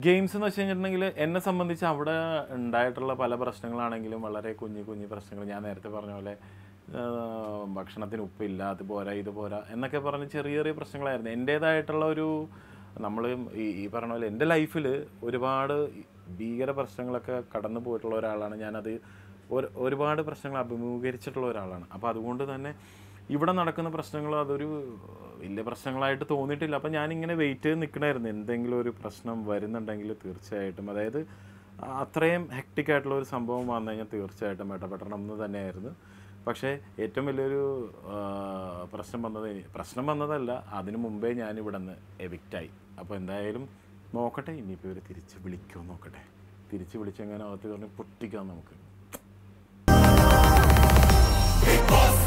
games എന്ന് വെച്ച് കഴിഞ്ഞിട്ടുണ്ടെങ്കിൽ എന്നെ സംബന്ധിച്ച് അവിടെ ഉണ്ടായിട്ടുള്ള പല പ്രശ്നങ്ങളാണെങ്കിലും വളരെ കുഞ്ഞു കുഞ്ഞു പ്രശ്നങ്ങൾ ഞാൻ നേരത്തെ പറഞ്ഞ പോലെ ആ, ഭക്ഷണത്തിന് ഉപ്പില്ല അത് പോരാ ഇത് പോരാ എന്നൊക്കെ പറഞ്ഞ് ചെറിയ ചെറിയ പ്രശ്നങ്ങളായിരുന്നു എൻ്റേതായിട്ടുള്ള ഒരു നമ്മൾ ഈ ഈ പറഞ്ഞ പോലെ എൻ്റെ ലൈഫിൽ ഒരുപാട് ഭീകര പ്രശ്നങ്ങളൊക്കെ കടന്നു പോയിട്ടുള്ള ഒരാളാണ് ഞാനത് ഒരു ഒരുപാട് പ്രശ്നങ്ങൾ അഭിമുഖീകരിച്ചിട്ടുള്ള ഒരാളാണ് അപ്പോൾ അതുകൊണ്ട് തന്നെ ഇവിടെ നടക്കുന്ന പ്രശ്നങ്ങൾ അതൊരു വലിയ പ്രശ്നങ്ങളായിട്ട് തോന്നിയിട്ടില്ല അപ്പം ഞാനിങ്ങനെ വെയിറ്റ് ചെയ്ത് നിൽക്കണമായിരുന്നു എന്തെങ്കിലും ഒരു പ്രശ്നം വരുന്നുണ്ടെങ്കിൽ തീർച്ചയായിട്ടും അതായത് അത്രയും ഹെക്ടിക് ആയിട്ടുള്ള ഒരു സംഭവം വന്നു കഴിഞ്ഞാൽ തീർച്ചയായിട്ടും ഇടപെടണം എന്ന് തന്നെയായിരുന്നു പക്ഷേ ഏറ്റവും വലിയൊരു ആ, പ്രശ്നം വന്നത് പ്രശ്നം വന്നതല്ല അതിനു മുമ്പേ ഞാൻ ഇവിടെ നിന്ന് എവിക്റ്റായി അപ്പോൾ എന്തായാലും നോക്കട്ടെ ഇനിയിപ്പോൾ ഇവർ തിരിച്ച് വിളിക്കുമോ നോക്കട്ടെ തിരിച്ച് വിളിച്ചെങ്ങനെ അകത്ത് പറഞ്ഞ് പൊട്ടിക്കാം നമുക്ക് Big Boss